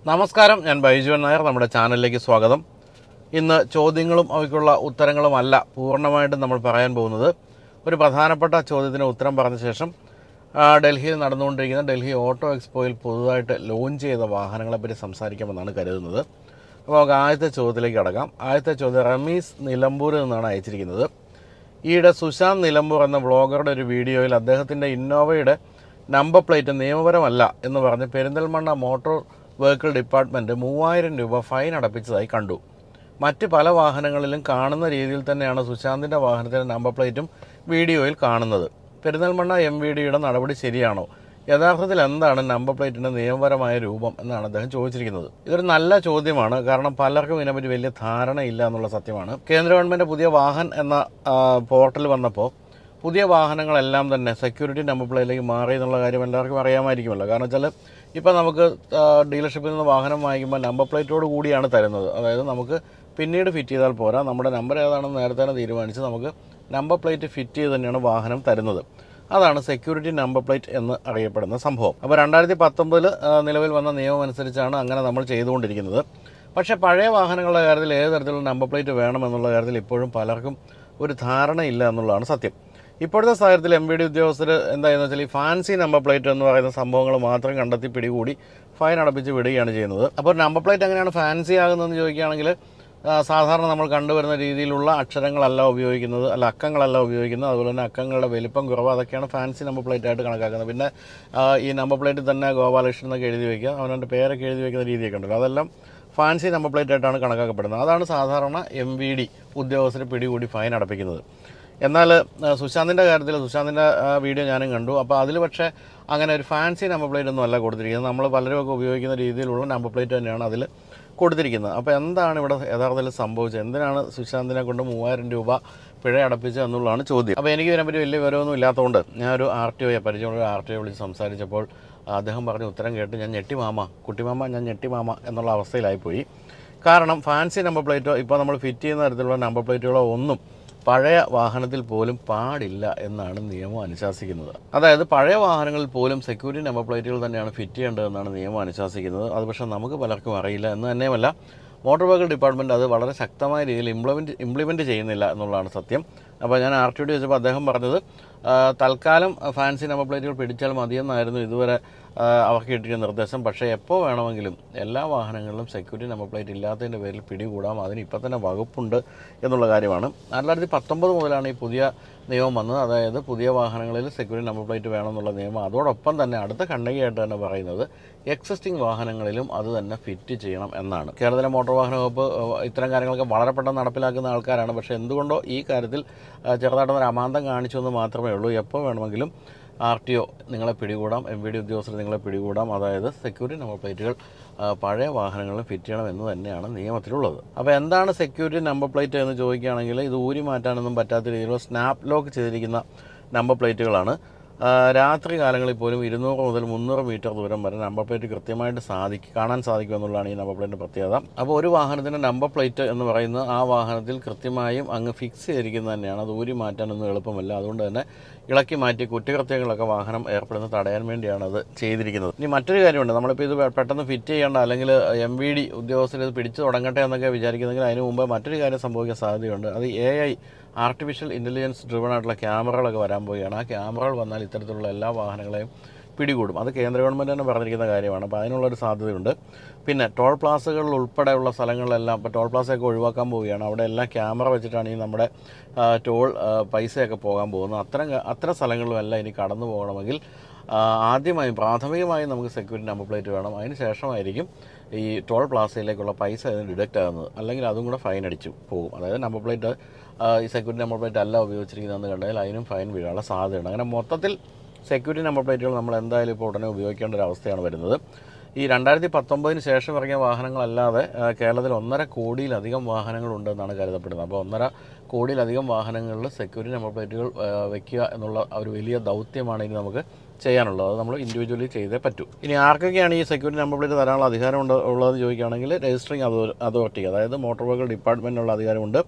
നമസ്കാരം ഞാൻ ബൈജുവൻ നായർ നമ്മുടെ ചാനലിലേക്ക് സ്വാഗതം ഇന്ന് ചോദ്യങ്ങളും അവയ്ക്കുള്ള ഉത്തരങ്ങളുമല്ല പൂർണ്ണമായിട്ടും നമ്മൾ പറയാൻ പോകുന്നത് ഒരു പ്രധാനപ്പെട്ട ചോദ്യത്തിന് ഉത്തരം പറഞ്ഞ ശേഷം ആ, ഡൽഹിയിൽ നടന്നുകൊണ്ടിരിക്കുന്ന ഡൽഹി ഓട്ടോ എക്സ്പോയിൽ പുതുതായിട്ട് ലോഞ്ച് ചെയ്ത വാഹനങ്ങളെപ്പറ്റി സംസാരിക്കാമെന്നാണ് കരുതുന്നത് അപ്പോൾ നമുക്ക് ആദ്യത്തെ ചോദ്യത്തിലേക്ക് കടക്കാം ആദ്യത്തെ ചോദ്യം റമീസ് നിലമ്പൂരിൽ നിന്നാണ് അയച്ചിരിക്കുന്നത് ഈയിടെ സുശാന്ത് നിലമ്പൂർ എന്ന ബ്ലോഗറുടെ ഒരു വീഡിയോയിൽ അദ്ദേഹത്തിൻ്റെ ഇന്നോവയുടെ നമ്പർ പ്ലേറ്റ് നിയമപരമല്ല എന്ന് പറഞ്ഞ് പെരിന്തൽമണ്ണ മോട്ടോർ വെഹിക്കിൾ ഡിപ്പാർട്ട്മെൻറ്റ് മൂവായിരം രൂപ ഫൈൻ അടപ്പിച്ചതായി കണ്ടു മറ്റ് പല വാഹനങ്ങളിലും കാണുന്ന രീതിയിൽ തന്നെയാണ് സുശാന്തിൻ്റെ വാഹനത്തിൻ്റെ നമ്പർ പ്ലേറ്റും വീഡിയോയിൽ കാണുന്നത് പെരിന്തൽമണ്ണ എം വി ഡിയുടെ നടപടി ശരിയാണോ യഥാർത്ഥത്തിൽ എന്താണ് നമ്പർ പ്ലേറ്റിൻ്റെ നിയമപരമായ രൂപം എന്നാണ് അദ്ദേഹം ചോദിച്ചിരിക്കുന്നത് ഇതൊരു നല്ല ചോദ്യമാണ് കാരണം പലർക്കും ഇതിനെപ്പറ്റി വലിയ ധാരണയില്ല എന്നുള്ള സത്യമാണ് കേന്ദ്ര ഗവൺമെൻറ് പുതിയ വാഹൻ എന്ന പോർട്ടൽ വന്നപ്പോൾ പുതിയ വാഹനങ്ങളെല്ലാം തന്നെ സെക്യൂരിറ്റി നമ്പർ പ്ലേറ്റിലേക്ക് മാറി എന്നുള്ള കാര്യം എല്ലാവർക്കും അറിയാമായിരിക്കുമല്ലോ കാരണം വെച്ചാൽ ഇപ്പോൾ നമുക്ക് ഡീലർഷിപ്പിൽ നിന്ന് വാഹനം വാങ്ങിക്കുമ്പോൾ നമ്പർ പ്ലേറ്റോട് കൂടിയാണ് തരുന്നത് അതായത് നമുക്ക് പിന്നീട് ഫിറ്റ് ചെയ്താൽ പോരാ നമ്മുടെ നമ്പർ ഏതാണെന്ന് നേരത്തെ തന്നെ തീരുമാനിച്ച് നമുക്ക് നമ്പർ പ്ലേറ്റ് ഫിറ്റ് ചെയ്ത് തന്നെയാണ് വാഹനം തരുന്നത് അതാണ് സെക്യൂരിറ്റി നമ്പർ പ്ലേറ്റ് എന്ന് അറിയപ്പെടുന്ന സംഭവം അപ്പോൾ രണ്ടായിരത്തി പത്തൊമ്പതിൽ നിലവിൽ വന്ന നിയമം അനുസരിച്ചാണ് അങ്ങനെ നമ്മൾ ചെയ്തുകൊണ്ടിരിക്കുന്നത് പക്ഷേ പഴയ വാഹനങ്ങളുടെ കാര്യത്തിൽ ഏത് തരത്തിലുള്ള നമ്പർ പ്ലേറ്റ് വേണമെന്നുള്ള കാര്യത്തിൽ ഇപ്പോഴും പലർക്കും ഒരു ധാരണയില്ല എന്നുള്ളതാണ് സത്യം ഇപ്പോഴത്തെ സാഹചര്യത്തിൽ എം ബി ഡി ഉദ്യോഗസ്ഥർ എന്തായെന്ന് വെച്ചാൽ ഈ ഫാൻസി നമ്പർ പ്ലേറ്റ് എന്ന് പറയുന്ന സംഭവങ്ങൾ മാത്രം കണ്ടെത്തി പിടികൂടി ഫൈൻ അടപ്പിച്ച് വിടുകയാണ് ചെയ്യുന്നത് അപ്പോൾ നമ്പർ പ്ലേറ്റ് എങ്ങനെയാണ് ഫാൻസി ആകുന്നതെന്ന് ചോദിക്കുകയാണെങ്കിൽ ആ, സാധാരണ നമ്മൾ കണ്ടുവരുന്ന രീതിയിലുള്ള അക്ഷരങ്ങളല്ല ഉപയോഗിക്കുന്നത് അല്ല അക്കങ്ങളല്ല ഉപയോഗിക്കുന്നത് അതുപോലെ തന്നെ അക്കങ്ങളുടെ വലിപ്പം കുറവ് അതൊക്കെയാണ് ഫാൻസി നമ്പർ പ്ലേറ്റ് ആയിട്ട് കണക്കാക്കുന്നത് പിന്നെ ആ, ഈ നമ്പർ പ്ലേറ്റിൽ തന്നെ ഗോപാലകൃഷ്ണൻ എന്നൊക്കെ എഴുതി വയ്ക്കുക അവനവൻ്റെ പേരൊക്കെ എഴുതി വയ്ക്കുന്ന രീതിയൊക്കെ ഉണ്ടല്ലോ അതെല്ലാം ഫാൻസി നമ്പർ പ്ലേറ്റ് ആയിട്ടാണ് കണക്കാക്കപ്പെടുന്നത് അതാണ് സാധാരണ എം വി ഡി ഉദ്യോഗസ്ഥർ പിടികൂടി ഫൈൻ അടപ്പിക്കുന്നത് എന്നാൽ ആ, സുശാന്തിൻ്റെ കാര്യത്തിൽ സുശാന്തിൻ്റെ ആ, വീഡിയോ ഞാനും കണ്ടു അപ്പോൾ അതിൽ പക്ഷേ അങ്ങനെ ഒരു ഫാൻസി നമ്പർ പ്ലേറ്റ് ഒന്നും അല്ല കൊടുത്തിരിക്കുന്നത് നമ്മൾ പലരും ഒക്കെ ഉപയോഗിക്കുന്ന രീതിയിലുള്ള നമ്പർ പ്ലേറ്റ് തന്നെയാണ് അതിൽ കൊടുത്തിരിക്കുന്നത് അപ്പോൾ എന്താണ് ഇവിടെ യഥാർത്ഥത്തിൽ സംഭവിച്ചത് എന്തിനാണ് സുശാന്തിനെ കൊണ്ട് മൂവായിരം രൂപ പിഴ അടപ്പിച്ചത് എന്നുള്ളതാണ് ചോദ്യം അപ്പോൾ എനിക്ക് ഇതിനെപ്പറ്റി വലിയ വിവരമൊന്നും ഇല്ലാത്തതുകൊണ്ട് ഞാനൊരു ആർ ടി ഒയെ പരിചയമുള്ള ഒരു ആർ ടി ഒ വിളിച്ച് സംസാരിച്ചപ്പോൾ അദ്ദേഹം പറഞ്ഞ ഉത്തരം കേട്ട് ഞാൻ ഞെട്ടി മാമ കുട്ടിമാമ ഞാൻ ഞെട്ടി മാമ എന്നുള്ള അവസ്ഥയിലായിപ്പോയി കാരണം ഫാൻസി നമ്പർ പ്ലേറ്റോ ഇപ്പോൾ നമ്മൾ ഫിറ്റ് ചെയ്യുന്ന തരത്തിലുള്ള നമ്പർ പ്ലേറ്റുകളോ ഒന്നും പഴയ വാഹനത്തിൽ പോലും പാടില്ല എന്നാണ് നിയമം അനുശാസിക്കുന്നത് അതായത് പഴയ വാഹനങ്ങളിൽ പോലും സെക്യൂരിറ്റി നമ്പർ പ്ലേറ്റുകൾ തന്നെയാണ് ഫിറ്റ് ചെയ്യേണ്ടതെന്നാണ് നിയമം അനുശാസിക്കുന്നത് അത് പക്ഷേ നമുക്ക് പലർക്കും അറിയില്ല എന്ന് തന്നെയുമല്ല മോട്ടോർ വെഹിക്കിൾ ഡിപ്പാർട്ട്മെൻറ്റ് അത് വളരെ ശക്തമായ രീതിയിൽ ഇംപ്ലിമെൻറ്റ് ഇംപ്ലിമെൻറ്റ് ചെയ്യുന്നില്ല എന്നുള്ളതാണ് സത്യം അപ്പോൾ ഞാൻ ആർ ടി ഒ ചോദിച്ചപ്പോൾ അദ്ദേഹം പറഞ്ഞത് ആ, തൽക്കാലം ഫാൻസി നമ്പർ പ്ലേറ്റുകൾ പിടിച്ചാൽ മതിയെന്നായിരുന്നു ഇതുവരെ ആ, അവർക്ക് കിട്ടിയ നിർദ്ദേശം പക്ഷേ എപ്പോൾ വേണമെങ്കിലും എല്ലാ വാഹനങ്ങളിലും സെക്യൂരിറ്റി നമ്പർ പ്ലേറ്റ് ഇല്ലാത്തതിൻ്റെ പേരിൽ പിടികൂടാം അതിന് ഇപ്പം തന്നെ വകുപ്പുണ്ട് എന്നുള്ള കാര്യമാണ് രണ്ടായിരത്തി പത്തൊമ്പത് മുതലാണ് ഈ പുതിയ നിയമം വന്നത് അതായത് പുതിയ വാഹനങ്ങളിൽ സെക്യൂരിറ്റി നമ്പർ പ്ലേറ്റ് വേണമെന്നുള്ള നിയമം അതോടൊപ്പം തന്നെ അടുത്ത ഖണ്ഡികയായിട്ട് തന്നെ പറയുന്നത് എക്സിസ്റ്റിംഗ് വാഹനങ്ങളിലും അത് തന്നെ ഫിറ്റ് ചെയ്യണം എന്നാണ് കേരളത്തിലെ മോട്ടോർ വാഹന വകുപ്പ് ഏഹ്, ഇത്തരം കാര്യങ്ങളൊക്കെ വളരെ പെട്ടെന്ന് നടപ്പിലാക്കുന്ന ആൾക്കാരാണ് പക്ഷേ എന്തുകൊണ്ടോ ഈ കാര്യത്തിൽ ഏഹ്, ചെറുതായിട്ടൊന്നൊരു അമാന്തം കാണിച്ചു എന്ന് മാത്രമേ ഉള്ളൂ എപ്പോൾ വേണമെങ്കിലും ആർ ടി ഒ നിങ്ങളെ പിടികൂടാം എം വി ഡി ഉദ്യോഗസ്ഥർ നിങ്ങളെ പിടികൂടാം അതായത് സെക്യൂരിറ്റി നമ്പർ പ്ലേറ്റുകൾ ആ, പഴയ വാഹനങ്ങളിൽ ഫിറ്റ് ചെയ്യണം എന്ന് തന്നെയാണ് നിയമത്തിലുള്ളത് അപ്പോൾ എന്താണ് സെക്യൂരിറ്റി നമ്പർ പ്ലേറ്റ് എന്ന് ചോദിക്കുകയാണെങ്കിൽ ഇത് ഊരി മാറ്റാനൊന്നും പറ്റാത്ത രീതിയിലുള്ള സ്നാപ്പ് ലോക്ക് ചെയ്തിരിക്കുന്ന നമ്പർ പ്ലേറ്റുകളാണ് ആ, രാത്രി കാലങ്ങളിൽ പോലും ഇരുന്നൂറ് മുതൽ മുന്നൂറ് മീറ്റർ ദൂരം വരെ നമ്പർ പ്ലേറ്റ് കൃത്യമായിട്ട് സാധിക്കും കാണാൻ സാധിക്കും എന്നുള്ളതാണ് ഈ നമ്പർ പ്ലേറ്റിൻ്റെ പ്രത്യേകത അപ്പോൾ ഒരു വാഹനത്തിൻ്റെ നമ്പർ പ്ലേറ്റ് എന്ന് പറയുന്നത് ആ വാഹനത്തിൽ കൃത്യമായും അങ്ങ് ഫിക്സ് ചെയ്തിരിക്കുന്നത് തന്നെയാണ് അത് ഊരി മാറ്റാനൊന്നും എളുപ്പമല്ല അതുകൊണ്ട് തന്നെ ഇളക്കി മാറ്റി കുറ്റകൃത്യങ്ങളൊക്കെ വാഹനം ഏർപ്പെടുന്നത് തടയാൻ വേണ്ടിയാണ് അത് ചെയ്തിരിക്കുന്നത് ഇനി മറ്റൊരു കാര്യമുണ്ട് നമ്മളിപ്പോൾ ഇത് പെട്ടെന്ന് ഫിറ്റ് ചെയ്യേണ്ട അല്ലെങ്കിൽ എം വി ഡി ഉദ്യോഗസ്ഥർ ഇത് പിടിച്ചു തുടങ്ങട്ടെ എന്നൊക്കെ വിചാരിക്കുന്നെങ്കിൽ അതിന് മുമ്പ് മറ്റൊരു കാര്യം സംഭവിക്കാൻ സാധ്യതയുണ്ട് അത് A I artificial intelligence driven ആയിട്ടുള്ള ക്യാമറകളൊക്കെ വരാൻ പോവുകയാണ് ആ ക്യാമറകൾ വന്നാൽ ഇത്തരത്തിലുള്ള എല്ലാ വാഹനങ്ങളെയും പിടികൂടും അത് കേന്ദ്ര ഗവൺമെൻറ് തന്നെ പറഞ്ഞിരിക്കുന്ന കാര്യമാണ് അപ്പോൾ അതിനുള്ളൊരു സാധ്യതയുണ്ട് പിന്നെ ടോൾ പ്ലാസകളിൽ ഉൾപ്പെടെയുള്ള സ്ഥലങ്ങളിലെല്ലാം ഇപ്പോൾ ടോൾ പ്ലാസയൊക്കെ ഒഴിവാക്കാൻ പോവുകയാണ് അവിടെ എല്ലാം ക്യാമറ വെച്ചിട്ടാണ് ഈ നമ്മുടെ ആ, ടോൾ ആ, പൈസയൊക്കെ പോകാൻ പോകുന്നത് അത്തരം ക- അത്തരം സ്ഥലങ്ങളിലുമെല്ലാം ഇനി കടന്നു പോകണമെങ്കിൽ ആ, ആദ്യമായും പ്രാഥമികമായും നമുക്ക് സെക്യൂരിറ്റി നമ്പർ പ്ലേറ്റ് വേണം അതിന് ശേഷമായിരിക്കും ഈ ടോൾ പ്ലാസയിലേക്കുള്ള പൈസ അതിന് ഡിഡക്റ്റ് ആകുന്നത് അല്ലെങ്കിൽ അതും കൂടെ ഫൈൻ അടിച്ചു പോകും അതായത് നമ്പർ പ്ലേറ്റ് ആ, ഈ സെക്യൂരിറ്റി നമ്പർ പ്ലേറ്റ് അല്ല ഉപയോഗിച്ചിരിക്കുന്നതെന്ന് കണ്ടാൽ അതിനും ഫൈൻ വീഴാനുള്ള സാധ്യതയുണ്ട് അങ്ങനെ മൊത്തത്തിൽ സെക്യൂരിറ്റി നമ്പർ പ്ലേറ്റുകൾ നമ്മൾ എന്തായാലും ഇപ്പോൾ ഉടനെ ഉപയോഗിക്കേണ്ട ഒരു അവസ്ഥയാണ് വരുന്നത് ഈ രണ്ടായിരത്തി പത്തൊമ്പതിന് ശേഷം ഇറങ്ങിയ വാഹനങ്ങളല്ലാതെ ആ, കേരളത്തിൽ ഒന്നര കോടിയിലധികം വാഹനങ്ങളുണ്ടെന്നാണ് കരുതപ്പെടുന്നത് അപ്പോൾ ഒന്നര കോടിയിലധികം വാഹനങ്ങളിൽ സെക്യൂരിറ്റി നമ്പർ പ്ലേറ്റുകൾ ആ, വെക്കുക എന്നുള്ള ആ ഒരു വലിയ ദൗത്യമാണ് ഇനി നമുക്ക് ചെയ്യാനുള്ളത് അത് നമ്മൾ ഇൻഡിവിജ്വലി ചെയ്തേ പറ്റൂ ഇനി ആർക്കൊക്കെയാണ് ഈ സെക്യൂരിറ്റി നമ്പർ പ്ലേറ്റ് തരാനുള്ള അധികാരം ഉണ്ട് ഉള്ളതെന്ന് ചോദിക്കുകയാണെങ്കിൽ രജിസ്റ്ററിംഗ് അതോറിറ്റി അതായത് മോട്ടോർ വെഹിക്കിൾ ഡിപ്പാർട്ട്മെൻറ്റിനുള്ള അധികാരമുണ്ട്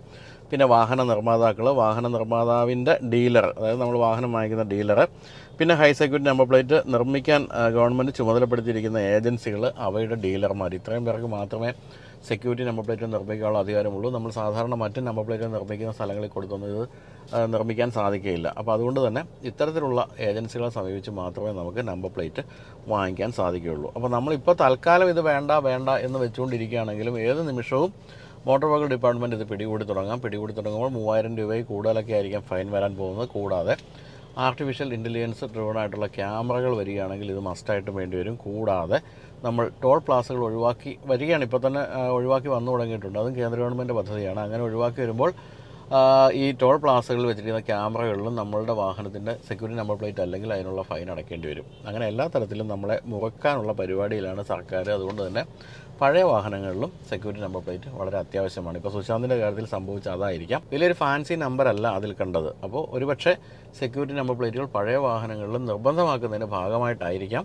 പിന്നെ വാഹന നിർമ്മാതാക്കൾ വാഹന നിർമ്മാതാവിൻ്റെ ഡീലർ അതായത് നമ്മൾ വാഹനം വാങ്ങിക്കുന്ന ഡീലർ പിന്നെ ഹൈ സെക്യൂരിറ്റി നമ്പർ പ്ലേറ്റ് നിർമ്മിക്കാൻ ഗവൺമെൻറ് ചുമതലപ്പെടുത്തിയിരിക്കുന്ന ഏജൻസികൾ അവയുടെ ഡീലർമാർ ഇത്രയും പേർക്ക് മാത്രമേ സെക്യൂരിറ്റി നമ്പർ പ്ലേറ്റ് നിർമ്മിക്കാനുള്ള അധികാരമുള്ളൂ നമ്മൾ സാധാരണ മറ്റ് നമ്പർ പ്ലേറ്റ് നിർമ്മിക്കുന്ന സ്ഥലങ്ങളിൽ കൊടുത്തൊന്നും ഇത് ആ, നിർമ്മിക്കാൻ സാധിക്കുകയില്ല അപ്പോൾ അതുകൊണ്ട് തന്നെ ഇത്തരത്തിലുള്ള ഏജൻസികളെ സമീപിച്ച് മാത്രമേ നമുക്ക് നമ്പർ പ്ലേറ്റ് വാങ്ങിക്കാൻ സാധിക്കുകയുള്ളൂ അപ്പോൾ നമ്മളിപ്പോൾ തൽക്കാലം ഇത് വേണ്ട വേണ്ട എന്ന് വെച്ചുകൊണ്ടിരിക്കുകയാണെങ്കിലും ഏത് നിമിഷവും മോട്ടോർ വെഹിക്കിൾ ഡിപ്പാർട്ട്മെൻറ്റ് ഇത് പിടികൂടി തുടങ്ങാം പിടികൂടി തുടങ്ങുമ്പോൾ മൂവായിരം രൂപയിൽ കൂടുതലൊക്കെ ആയിരിക്കും ഫൈൻ വരാൻ പോകുന്നത് കൂടാതെ ആർട്ടിഫിഷ്യൽ ഇൻ്റലിജൻസ് ഡ്രിവൺ ആയിട്ടുള്ള ക്യാമറകൾ വരികയാണെങ്കിൽ ഇത് മസ്റ്റായിട്ടും വേണ്ടി വരും കൂടാതെ നമ്മൾ ടോൾ പ്ലാസകൾ ഒഴിവാക്കി വരികയാണ് ഇപ്പോൾ തന്നെ ആ, ഒഴിവാക്കി വന്നു തുടങ്ങിയിട്ടുണ്ട് അതും കേന്ദ്ര ഗവൺമെൻറ് പദ്ധതിയാണ് അങ്ങനെ ഒഴിവാക്കി വരുമ്പോൾ ആ, ഈ ടോൾ പ്ലാസകളിൽ വെച്ചിരിക്കുന്ന ക്യാമറകളിലും നമ്മളുടെ വാഹനത്തിൻ്റെ സെക്യൂരിറ്റി നമ്പർ പ്ലേറ്റ് അല്ലെങ്കിൽ അതിനുള്ള ഫൈൻ അടയ്ക്കേണ്ടി വരും അങ്ങനെ എല്ലാ തരത്തിലും നമ്മളെ മുറക്കാനുള്ള പരിപാടിയിലാണ് സർക്കാർ അതുകൊണ്ട് തന്നെ പഴയ വാഹനങ്ങളിലും സെക്യൂരിറ്റി നമ്പർ പ്ലേറ്റ് വളരെ അത്യാവശ്യമാണ് ഇപ്പോൾ സുശാന്തിൻ്റെ കാര്യത്തിൽ സംഭവിച്ച അതായിരിക്കാം വലിയൊരു ഫാൻസി നമ്പർ അല്ല അതിൽ കണ്ടത് അപ്പോൾ ഒരുപക്ഷെ സെക്യൂരിറ്റി നമ്പർ പ്ലേറ്റുകൾ പഴയ വാഹനങ്ങളിലും നിർബന്ധമാക്കുന്നതിൻ്റെ ഭാഗമായിട്ടായിരിക്കാം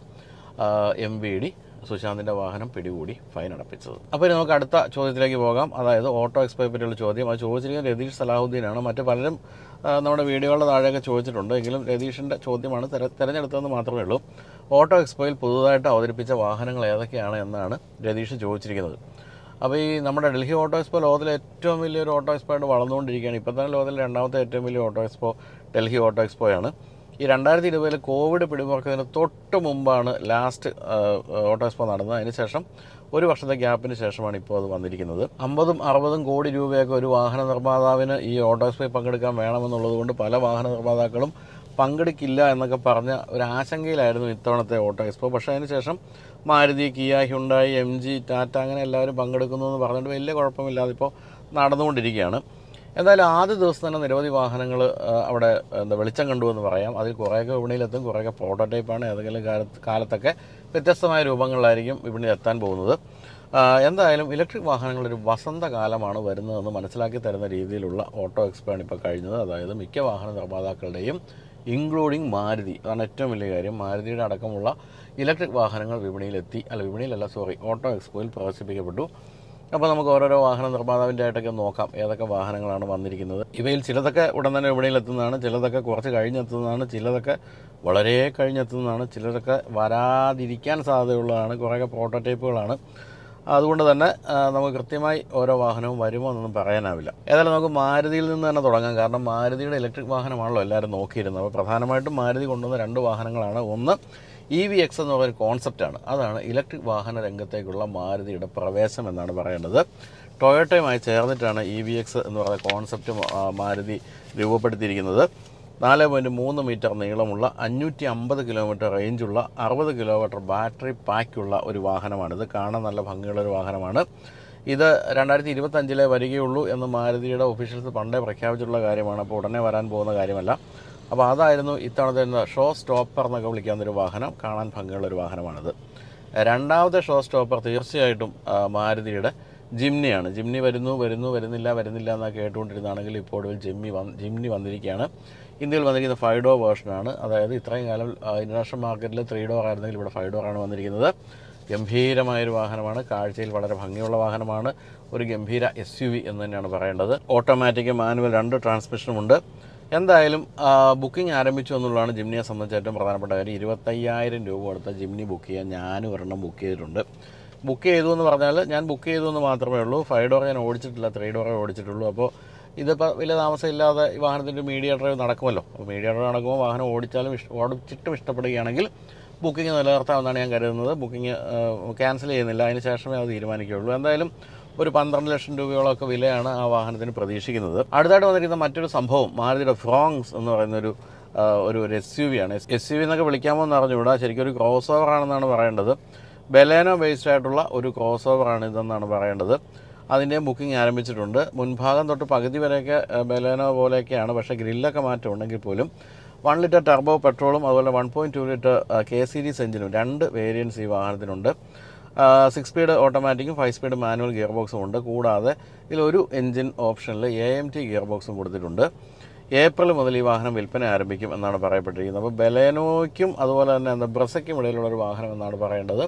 എം വി ഡി സുശാന്തിൻ്റെ വാഹനം പിടികൂടി ഫൈൻ അടപ്പിച്ചത് അപ്പോൾ ഇനി നമുക്ക് അടുത്ത ചോദ്യത്തിലേക്ക് പോകാം അതായത് ഓട്ടോ എക്സ്പൈ പറ്റിയുള്ള ചോദ്യം അത് ചോദിച്ചിരിക്കുന്നത് രതീഷ് സലാഹുദ്ദീനാണ് മറ്റ് പലരും ആ, നമ്മുടെ വീഡിയോകളുടെ താഴെയൊക്കെ ചോദിച്ചിട്ടുണ്ട് എങ്കിലും രതീഷിൻ്റെ ചോദ്യമാണ് തെര തിരഞ്ഞെടുത്തതെന്ന് മാത്രമേ ഉള്ളൂ ഓട്ടോ എക്സ്പോയിൽ പുതുതായിട്ട് അവതരിപ്പിച്ച വാഹനങ്ങൾ ഏതൊക്കെയാണ് എന്നാണ് രതീഷ് ചോദിച്ചിരിക്കുന്നത് അപ്പോൾ ഈ നമ്മുടെ ഡൽഹി ഓട്ടോ എക്സ്പോ ലോകത്തിലെ ഏറ്റവും വലിയൊരു ഓട്ടോ എക്സ്പോ ആയിട്ട് വളർന്നുകൊണ്ടിരിക്കുകയാണ് ഇപ്പോൾ തന്നെ ലോകത്തിലെ രണ്ടാമത്തെ ഏറ്റവും വലിയ ഓട്ടോ എക്സ്പോ ഡൽഹി ഓട്ടോ എക്സ്പോയാണ് ഈ രണ്ടായിരത്തി ഇരുപതിൽ കോവിഡ് പിടിമുറക്കുന്നതിന് തൊട്ട് മുമ്പാണ് ലാസ്റ്റ് ഓട്ടോ എക്സ്പോ നടന്നത് അതിനുശേഷം ഒരു വർഷത്തെ ഗ്യാപ്പിന് ശേഷമാണ് ഇപ്പോൾ അത് വന്നിരിക്കുന്നത് അമ്പതും അറുപതും കോടി രൂപയൊക്കെ ഒരു വാഹന നിർമ്മാതാവിന് ഈ ഓട്ടോ എക്സ്പോയിൽ പങ്കെടുക്കാൻ വേണമെന്നുള്ളത് കൊണ്ട് പല വാഹന നിർമ്മാതാക്കളും പങ്കെടുക്കില്ല എന്നൊക്കെ പറഞ്ഞ ഒരു ആശങ്കയിലായിരുന്നു ഇത്തവണത്തെ ഓട്ടോ എക്സ്പോ പക്ഷേ അതിനുശേഷം Maruti Kia Hyundai M G Tata അങ്ങനെ എല്ലാവരും പങ്കെടുക്കുന്നു എന്ന് പറഞ്ഞിട്ട് വലിയ കുഴപ്പമില്ലാതെ ഇപ്പോൾ നടന്നുകൊണ്ടിരിക്കുകയാണ് എന്തായാലും ആദ്യ ദിവസം തന്നെ നിരവധി വാഹനങ്ങൾ അവിടെ എന്താ വെളിച്ചം കണ്ടു എന്ന് പറയാം അതിൽ കുറേയൊക്കെ വിപണിയിലെത്തും കുറേയൊക്കെ പ്രോട്ടോടൈപ്പാണ് ഏതെങ്കിലും കാലത്ത് കാലത്തൊക്കെ വ്യത്യസ്തമായ രൂപങ്ങളിലായിരിക്കും വിപണിയിൽ എത്താൻ പോകുന്നത് ആ, എന്തായാലും ഇലക്ട്രിക് വാഹനങ്ങളൊരു വസന്തകാലമാണ് വരുന്നതെന്ന് മനസ്സിലാക്കി തരുന്ന രീതിയിലുള്ള ഓട്ടോ എക്സ്പോയാണ് ഇപ്പോൾ കഴിഞ്ഞത് അതായത് മിക്ക വാഹന നിർമ്മാതാക്കളുടെയും ഇൻക്ലൂഡിങ് മാരുതി അതാണ് ഏറ്റവും വലിയ കാര്യം മാരുതിയുടെ അടക്കമുള്ള ഇലക്ട്രിക് വാഹനങ്ങൾ വിപണിയിലെത്തി അല്ല വിപണിയിലല്ല സോറി ഓട്ടോ എക്സ്പോയിൽ പ്രദർശിപ്പിക്കപ്പെട്ടു അപ്പോൾ നമുക്ക് ഓരോരോ വാഹന നിർമ്മാതാവിൻ്റെ ആയിട്ടൊക്കെ നോക്കാം ഏതൊക്കെ വാഹനങ്ങളാണ് വന്നിരിക്കുന്നത് ഇവയിൽ ചിലതൊക്കെ ഉടൻ തന്നെ വിപണിയിലെത്തുന്നതാണ് ചിലതൊക്കെ കുറച്ച് കഴിഞ്ഞെത്തുന്നതാണ് ചിലതൊക്കെ വളരെ കഴിഞ്ഞെത്തുന്നതാണ് ചിലതൊക്കെ വരാതിരിക്കാൻ സാധ്യതയുള്ളതാണ് കുറേയൊക്കെ പ്രോട്ടോടൈപ്പുകളാണ് അതുകൊണ്ട് തന്നെ ആ, നമുക്ക് കൃത്യമായി ഓരോ വാഹനവും വരുമോ എന്നൊന്നും പറയാനാവില്ല ഏതായാലും നമുക്ക് മാരുതിയിൽ നിന്ന് തന്നെ തുടങ്ങാം കാരണം മാരുതിയുടെ ഇലക്ട്രിക് വാഹനമാണല്ലോ എല്ലാവരും നോക്കിയിരുന്നത് അപ്പോൾ പ്രധാനമായിട്ടും മാരുതി കൊണ്ടുവന്ന രണ്ട് വാഹനങ്ങളാണ് ഒന്ന് ഇ വി എക്സ് എന്ന് പറയുന്ന കോൺസെപ്റ്റാണ് അതാണ് ഇലക്ട്രിക് വാഹന രംഗത്തേക്കുള്ള മാരുതിയുടെ പ്രവേശം എന്നാണ് പറയേണ്ടത് ടൊയോട്ടയുമായി ചേർന്നിട്ടാണ് ഇ വി എക്സ് എന്ന് പറയുന്ന കോൺസെപ്റ്റ് മാരുതി രൂപപ്പെടുത്തിയിരിക്കുന്നത് നാല് പോയിൻറ്റ് മൂന്ന് മീറ്റർ നീളമുള്ള അഞ്ഞൂറ്റി അമ്പത് കിലോമീറ്റർ റേഞ്ചുള്ള അറുപത് കിലോമീറ്റർ ബാറ്ററി പാക്കുള്ള ഒരു വാഹനമാണിത് കാണാൻ നല്ല ഭംഗിയുള്ള ഒരു വാഹനമാണ് ഇത് രണ്ടായിരത്തി ഇരുപത്തഞ്ചിലെ വരികയുള്ളൂ എന്ന് മാരുതിയുടെ ഒഫീഷ്യൽസ് പണ്ടേ പ്രഖ്യാപിച്ചിട്ടുള്ള കാര്യമാണ് അപ്പോൾ ഉടനെ വരാൻ പോകുന്ന കാര്യമല്ല അപ്പോൾ അതായിരുന്നു ഇത്തവണത്തെ എന്താ ഷോ സ്റ്റോപ്പർ എന്നൊക്കെ വിളിക്കാവുന്ന ഒരു വാഹനം കാണാൻ ഭംഗിയുള്ള ഒരു വാഹനമാണിത് രണ്ടാമത്തെ ഷോ സ്റ്റോപ്പർ തീർച്ചയായിട്ടും ആ, മാരുതിയുടെ ജിംനിയാണ് ജിംനി വരുന്നു വരുന്നു വരുന്നില്ല വരുന്നില്ല എന്നൊക്കെ കേട്ടുകൊണ്ടിരുന്നാണെങ്കിൽ ഇപ്പോൾ ഒടുവിൽ ജിമ്മി വന്ന് ജിംനി വന്നിരിക്കുകയാണ് ഇന്ത്യയിൽ വന്നിരിക്കുന്ന ഫൈവ് ഡോർ വേർഷനാണ് അതായത് ഇത്രയും കാലം ആ, ഇൻ്റർനാഷണൽ മാർക്കറ്റിൽ ത്രീ ഡോർ ആയിരുന്നെങ്കിൽ ഇവിടെ ഫൈവ് ഡോർ ആണ് വന്നിരിക്കുന്നത് ഗംഭീരമായൊരു വാഹനമാണ് കാഴ്ചയിൽ വളരെ ഭംഗിയുള്ള വാഹനമാണ് ഒരു ഗംഭീര എസ് യു വി എന്ന് തന്നെയാണ് പറയേണ്ടത് ഓട്ടോമാറ്റിക് മാനുവൽ രണ്ട് ട്രാൻസ്മിഷനുമുണ്ട് എന്തായാലും ആ, ബുക്കിംഗ് ആരംഭിച്ചു എന്നുള്ളതാണ് ജിംനിയെ സംബന്ധിച്ച് ഏറ്റവും പ്രധാനപ്പെട്ട കാര്യം ഇരുപത്തയ്യായിരം രൂപ കൊടുത്ത ജിംനി ബുക്ക് ചെയ്യാൻ ഞാനും ഒരെണ്ണം ബുക്ക് ചെയ്തിട്ടുണ്ട് ബുക്ക് ചെയ്തു എന്ന് പറഞ്ഞാൽ ഞാൻ ബുക്ക് ചെയ്തു എന്ന് മാത്രമേ ഉള്ളൂ ഫൈവ് ഡോർ ഞാൻ ഓടിച്ചിട്ടില്ല ത്രീ ഡോറേ ഓടിച്ചിട്ടുള്ളൂ അപ്പോൾ ഇതിപ്പോൾ വലിയ താമസമില്ലാതെ ഈ വാഹനത്തിൻ്റെ മീഡിയ ഡ്രൈവ് നടക്കുമല്ലോ അപ്പോൾ മീഡിയ ഡ്രൈവ് നടക്കുമ്പോൾ വാഹനം ഓടിച്ചാലും ഇഷ്ട ഓടിച്ചിട്ടും ഇഷ്ടപ്പെടുകയാണെങ്കിൽ ബുക്കിംഗ് നിലനിർത്താമെന്നാണ് ഞാൻ കരുതുന്നത് ബുക്കിംഗ് ക്യാൻസൽ ചെയ്യുന്നില്ല അതിന് ശേഷമേ അത് തീരുമാനിക്കുകയുള്ളൂ എന്തായാലും ഒരു പന്ത്രണ്ട് ലക്ഷം രൂപയോളമൊക്കെ വിലയാണ് ആ വാഹനത്തിന് പ്രതീക്ഷിക്കുന്നത് അടുത്തായിട്ട് വന്നിരിക്കുന്ന മറ്റൊരു സംഭവം മാരുതിയുടെ ഫ്രോങ്സ് എന്ന് പറയുന്ന ഒരു ആ, ഒരു ഒരു എസ് യു വി ആണ് എസ് യു വി എന്നൊക്കെ വിളിക്കാമോ എന്ന് അറിഞ്ഞുകൂടാ ശരിക്കും ഒരു ക്രോസ് ഓവർ ആണെന്നാണ് പറയേണ്ടത് ബെലേനോ ബേസ്ഡ് ആയിട്ടുള്ള ഒരു ക്രോസ് ഓവർ ആണ് ഇതെന്നാണ് പറയേണ്ടത് അതിൻ്റെ ബുക്കിംഗ് ആരംഭിച്ചിട്ടുണ്ട് മുൻഭാഗം തൊട്ട് പകുതി വരെയൊക്കെ ആ, ബെലേനോ പോലെയൊക്കെയാണ് പക്ഷേ ഗ്രില്ലൊക്കെ മാറ്റം ഉണ്ടെങ്കിൽ പോലും വൺ ലിറ്റർ ടർബോ പെട്രോളും അതുപോലെ one point two litre K series എഞ്ചിനും രണ്ട് വേരിയൻസ് ഈ വാഹനത്തിനുണ്ട് സിക്സ് സ്പീഡ് ഓട്ടോമാറ്റിക്കും ഫൈവ് സ്പീഡ് മാനുവൽ ഗിയർ ബോക്സും ഉണ്ട് കൂടാതെ ഇതിലൊരു എഞ്ചിൻ ഓപ്ഷനിൽ എ എം ടി ഗിയർ ബോക്സും കൊടുത്തിട്ടുണ്ട് ഏപ്രിൽ മുതൽ ഈ വാഹനം വിൽപ്പന ആരംഭിക്കും എന്നാണ് പറയപ്പെട്ടിരിക്കുന്നത് അപ്പോൾ ബലേനോയ്ക്കും അതുപോലെ തന്നെ എന്താ ബ്രസയ്ക്കും ഇടയിലുള്ള ഒരു വാഹനം എന്നാണ് പറയേണ്ടത്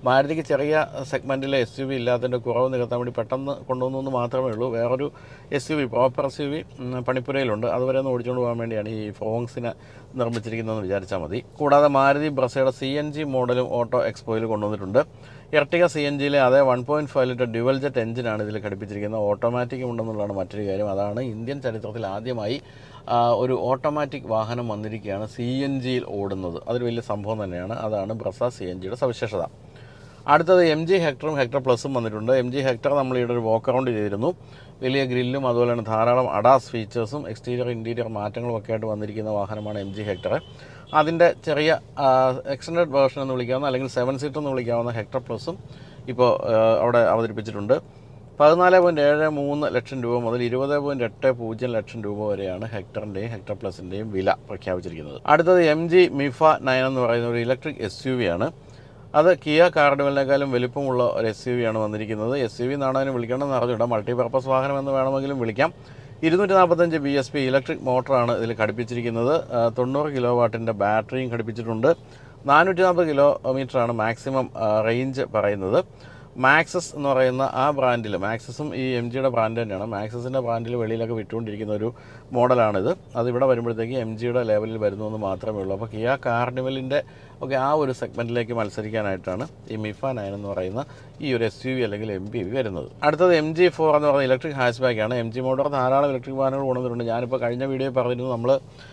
മാരുതിക്ക് ചെറിയ സെഗ്മെൻറ്റിലെ എസ് യു വി ഇല്ലാത്തതിൻ്റെ കുറവ് നികത്താൻ വേണ്ടി പെട്ടെന്ന് കൊണ്ടുവന്നു എന്ന് മാത്രമേ ഉള്ളൂ വേറൊരു S U V proper S U V പണിപ്പുരയിലുണ്ട് അതുവരെ ഒന്ന് ഓടിച്ചുകൊണ്ട് പോകാൻ വേണ്ടിയാണ് ഈ ഫ്രോങ്സിനെ നിർമ്മിച്ചിരിക്കുന്നതെന്ന് വിചാരിച്ചാൽ മതി കൂടാതെ മാരുതി ബ്രസയുടെ സി എൻ ജി മോഡലും ഓട്ടോ എക്സ്പോയിൽ കൊണ്ടുവന്നിട്ടുണ്ട് എർട്ടിക സി എൻ ജിയിലെ അതേ one point five litre dual jet എഞ്ചിനാണ് ഇതിൽ ഘടിപ്പിച്ചിരിക്കുന്നത് ഓട്ടോമാറ്റിക്കും ഉണ്ടെന്നുള്ളതാണ് മറ്റൊരു കാര്യം അതാണ് ഇന്ത്യൻ ചരിത്രത്തിൽ ആദ്യമായി ആ, ഒരു ഓട്ടോമാറ്റിക് വാഹനം വന്നിരിക്കുകയാണ് സി എൻ ജിയിൽ ഓടുന്നത് അതൊരു വലിയ സംഭവം തന്നെയാണ് അതാണ് ബ്രസ സി എൻ ജിയുടെ സവിശേഷത അടുത്തത് എം ജി ഹെക്ടറും ഹെക്ടർ പ്ലസും വന്നിട്ടുണ്ട് എം ജി ഹെക്ടർ നമ്മൾ ഇവിടെ ഒരു വാക്ക് അറൗണ്ട് ചെയ്തിരുന്നു വലിയ ഗ്രില്ലും അതുപോലെ തന്നെ ധാരാളം അഡാസ് ഫീച്ചേഴ്സും എക്സ്റ്റീരിയർ ഇൻറ്റീരിയർ മാറ്റങ്ങളും ഒക്കെ ആയിട്ട് വന്നിരിക്കുന്ന വാഹനമാണ് എം ജി ഹെക്ടർ അതിൻ്റെ ചെറിയ എക്സ്റ്റൻഡ് വേർഷൻ എന്ന് വിളിക്കാവുന്ന അല്ലെങ്കിൽ സെവൻ സീറ്റർ എന്ന് വിളിക്കാവുന്ന ഹെക്ടർ പ്ലസും ഇപ്പോൾ ആ, അവിടെ അവതരിപ്പിച്ചിട്ടുണ്ട് പതിനാല് പോയിൻറ്റ് ഏഴ് മൂന്ന് ലക്ഷം രൂപ മുതൽ ഇരുപത് പോയിൻറ്റ് എട്ട് പൂജ്യം ലക്ഷം രൂപ വരെയാണ് ഹെക്ടറിൻ്റെയും ഹെക്ടർ പ്ലസിൻ്റെയും വില പ്രഖ്യാപിച്ചിരിക്കുന്നത് അടുത്തത് എം ജി മിഫ നയൻ എന്ന് പറയുന്ന ഒരു ഇലക്ട്രിക് എസ് യു വി ആണ് അത് കിയ കാർഡുവലിനേക്കാളും വലിപ്പമുള്ള ഒരു എസ് യു വി ആണ് വന്നിരിക്കുന്നത് എസ് യു വി എന്നാണ് അതിന് വിളിക്കണമെന്ന് അറിഞ്ഞൂടാ മൾട്ടിപർപ്പസ് വാഹനം എന്ന് വേണമെങ്കിലും വിളിക്കാം ഇരുന്നൂറ്റി നാൽപ്പത്തഞ്ച് ബി എസ് പി ഇലക്ട്രിക് മോട്ടറാണ് ഇതിൽ ഘടിപ്പിച്ചിരിക്കുന്നത് ആ, തൊണ്ണൂറ് കിലോ വാട്ടിൻ്റെ ബാറ്ററിയും ഘടിപ്പിച്ചിട്ടുണ്ട് നാനൂറ്റി നാൽപ്പത് കിലോമീറ്ററാണ് മാക്സിമം റേഞ്ച് പറയുന്നത് മാക്സസ് എന്ന് പറയുന്ന ആ ബ്രാൻഡിൽ മാക്സസും ഈ എം ജിയുടെ ബ്രാൻഡ് തന്നെയാണ് മാക്സസിൻ്റെ ബ്രാൻഡിൽ വെളിയിലൊക്കെ വിറ്റുകൊണ്ടിരിക്കുന്ന ഒരു മോഡലാണിത് അത് ഇവിടെ വരുമ്പോഴത്തേക്ക് എം ജിയുടെ ലെവലിൽ വരുന്നു എന്ന് മാത്രമേ ഉള്ളൂ അപ്പോൾ കിയ കാർണിവലിൻ്റെ ഒക്കെ ആ ഒരു സെഗ്മെൻറ്റിലേക്ക് മത്സരിക്കാനായിട്ടാണ് ഈ മിഫ നയൻ എന്ന് പറയുന്ന ഈ ഒരു എസ് യു വി അല്ലെങ്കിൽ എം പി വി വരുന്നത് അടുത്തത് എം ജി ഫോർ എന്ന് പറയുന്ന ഇലക്ട്രിക് ഹാച്ച് ബാക്കാണ് എം ജി മോട്ടോർ ധാരാളം ഇലക്ട്രിക് വാഹനങ്ങൾ കൊണ്ടുവന്നിട്ടുണ്ട് ഞാനിപ്പോൾ കഴിഞ്ഞ വീഡിയോയിൽ പറഞ്ഞിരുന്നു നമ്മൾ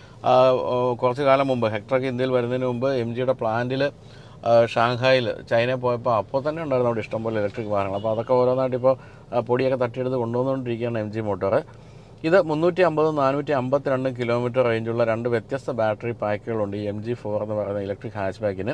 കുറച്ച് കാലം മുമ്പ് ഹെക്ടറൊക്കെ ഇന്ത്യയിൽ വരുന്നതിന് മുമ്പ് എം ജിയുടെ പ്ലാന്റിൽ ഷാങ്ഹായിൽ ചൈനയിൽ പോയപ്പോൾ അപ്പോൾ തന്നെ ഉണ്ടായിരുന്നു അവിടെ ഇഷ്ടംപോലെ ഇലക്ട്രിക് വാഹനങ്ങൾ അപ്പോൾ അതൊക്കെ ഓരോന്നായിട്ട് ഇപ്പോൾ ആ, പൊടിയൊക്കെ തട്ടിയെടുത്ത് കൊണ്ടുവന്നുകൊണ്ടിരിക്കുകയാണ് എം ജി മോട്ടോർ ഇത് മുന്നൂറ്റി അമ്പതും നാനൂറ്റി അമ്പത്തിരണ്ടും കിലോമീറ്റർ റേഞ്ചുള്ള രണ്ട് വ്യത്യസ്ത ബാറ്ററി പാക്കുകളുണ്ട് ഈ എം ജി ഫോർ എന്ന് പറയുന്ന ഇലക്ട്രിക് ഹാച്ച് ബാക്കിന്